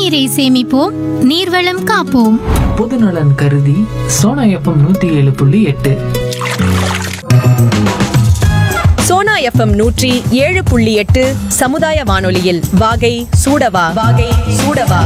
நீரை சேமிப்போம் நீர்வளம் காப்போம் பொதுநலன் கருதி சோனா எஃப்எம் நூத்தி ஏழு புள்ளி எட்டு சோனா எஃப்எம் நூற்றி ஏழு புள்ளி எட்டு சமுதாய வானொலியில் வாகை சூடவா வாகை சூடவா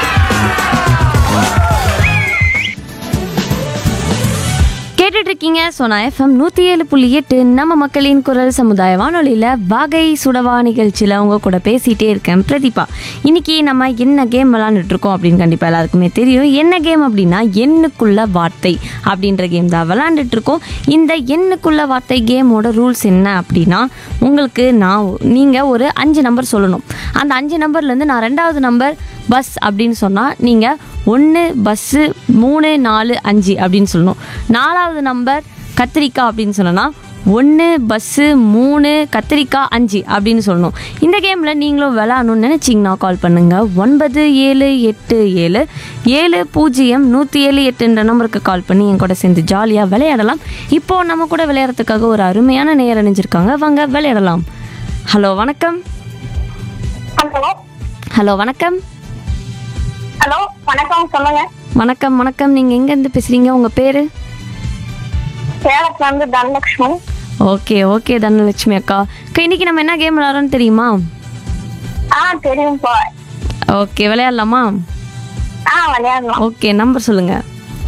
கேட்டுட்டு இருக்கீங்க சோனா எஃப்எம் நூற்றி ஏழு புள்ளி எட்டு நம்ம மக்களின் குரல் சமுதாய வானொலியில் வாகை சுடவா நிகழ்ச்சியில் அவங்க கூட பேசிகிட்டே இருக்கேன் பிரதீபா இன்னைக்கு நம்ம என்ன கேம் விளாண்டுட்டு இருக்கோம் அப்படின்னு கண்டிப்பாக எல்லாருக்குமே தெரியும் என்ன கேம் அப்படின்னா எண்ணுக்குள்ள வார்த்தை அப்படின்ற கேம் தான் விளாண்டுட்டு இருக்கோம் இந்த எண்ணுக்குள்ள வார்த்தை கேமோட ரூல்ஸ் என்ன அப்படின்னா உங்களுக்கு நான் நீங்கள் ஒரு அஞ்சு நம்பர் சொல்லணும் அந்த அஞ்சு நம்பர்லேருந்து நான் ரெண்டாவது நம்பர் பஸ் அப்படின்னு சொன்னால் நீங்கள் ஒன்று பஸ்ஸு மூணு நாலு அஞ்சு அப்படின்னு சொல்லணும் நாலாவது நம்பர் கத்திரிக்காய் அப்படின்னு சொன்னோன்னா ஒன்று பஸ்ஸு மூணு கத்திரிக்காய் அஞ்சு அப்படின்னு சொல்லணும் இந்த கேமில் நீங்களும் விளாடணும்னு நினச்சிங்கன்னா கால் பண்ணுங்கள் ஒன்பது ஏழு எட்டு ஏழு ஏழு பூஜ்ஜியம் நூற்றி ஏழு எட்டுன்ற நம்பருக்கு கால் பண்ணி என் கூட சேர்ந்து ஜாலியாக விளையாடலாம் இப்போது நம்ம கூட விளையாடுறதுக்காக ஒரு அருமையான நேரம் அணிஞ்சிருக்காங்க வாங்க விளையாடலாம் ஹலோ வணக்கம் ஹலோ ஹலோ வணக்கம் ஹலோ வணக்கம் சொல்லுங்க வணக்கம் வணக்கம் நீங்கள் எங்கேருந்து பேசுகிறீங்க உங்கள் பேர் சேலத்துல இருந்து தனலட்சுமி ஓகே ஓகே தனலட்சுமி அக்கா அக்கா இன்னைக்கு நம்ம என்ன கேம் விளாட்றோன்னு தெரியுமா ஆ தெரியும்ப்பா ஓகே விளையாடலாமா ஆ விளையாடலாம் ஓகே நம்பர் சொல்லுங்க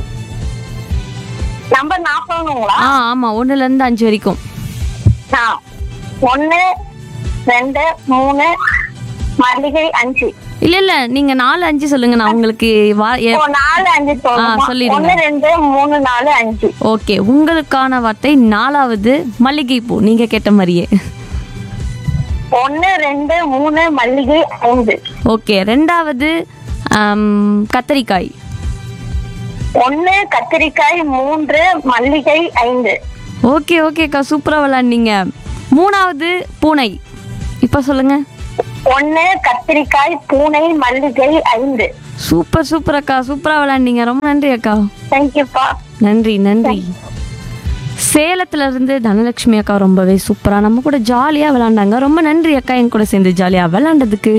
நம்பர் நாற்பதுங்களா ஆ ஆமாம் ஒன்றுலேருந்து அஞ்சு வரைக்கும் ஆ ஒன்று ரெண்டு மூணு மல்லிகை அஞ்சு இல்லை இல்லை நீங்கள் நாலு அஞ்சு சொல்லுங்க நான் உங்களுக்கு வா எ- ஓ நாலு அஞ்சு ஆ, சொல்லிடுங்க. ஒன்று ரெண்டு மூணு நாலு அஞ்சு ஓகே உங்களுக்கான வார்த்தை நாலாவது மல்லிகைப்பூ நீங்கள் கேட்ட மாதிரியே ஒன்று ரெண்டு மூணு மல்லிகை ஐந்து ஓகே ரெண்டாவது ஆம், கத்தரிக்காய் ஒன்று கத்திரிக்காய் மூன்று மல்லிகை ஐந்து ஓகே ஓகேக்கா சூப்பராக விளாண்டீங்க மூணாவது பூனை இப்போ சொல்லுங்கள் ஒன்று கத்திரிக்காய் பூனை மல்லிகை ஐந்து சூப்பர் சூப்பர் அக்கா சூப்பராக விளாண்டீங்க ரொம்ப நன்றி அக்கா தேங்க்யூப்பா நன்றி நன்றி சேலத்துல இருந்து தனலட்சுமி அக்கா ரொம்பவே சூப்பரா நம்ம கூட ஜாலியா விளையாண்டாங்க ரொம்ப நன்றி அக்கா என் கூட சேர்ந்து ஜாலியா விளையாண்டதுக்கு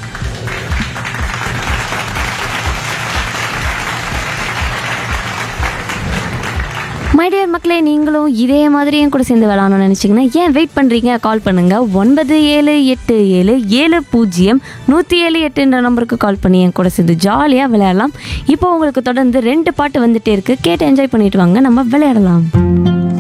மை டியர் மக்களே நீங்களும் இதே மாதிரி என் கூட சேர்ந்து விளாடணும்னு நினச்சிங்கன்னா ஏன் வெயிட் பண்ணுறீங்க கால் பண்ணுங்கள் ஒன்பது ஏழு எட்டு ஏழு ஏழு பூஜ்ஜியம் நூற்றி ஏழு எட்டுன்ற நம்பருக்கு கால் பண்ணி என் கூட சேர்ந்து ஜாலியாக விளையாடலாம் இப்போ உங்களுக்கு தொடர்ந்து ரெண்டு பாட்டு வந்துட்டே இருக்கு கேட்டு என்ஜாய் பண்ணிட்டு வாங்க நம்ம விளையாடலாம்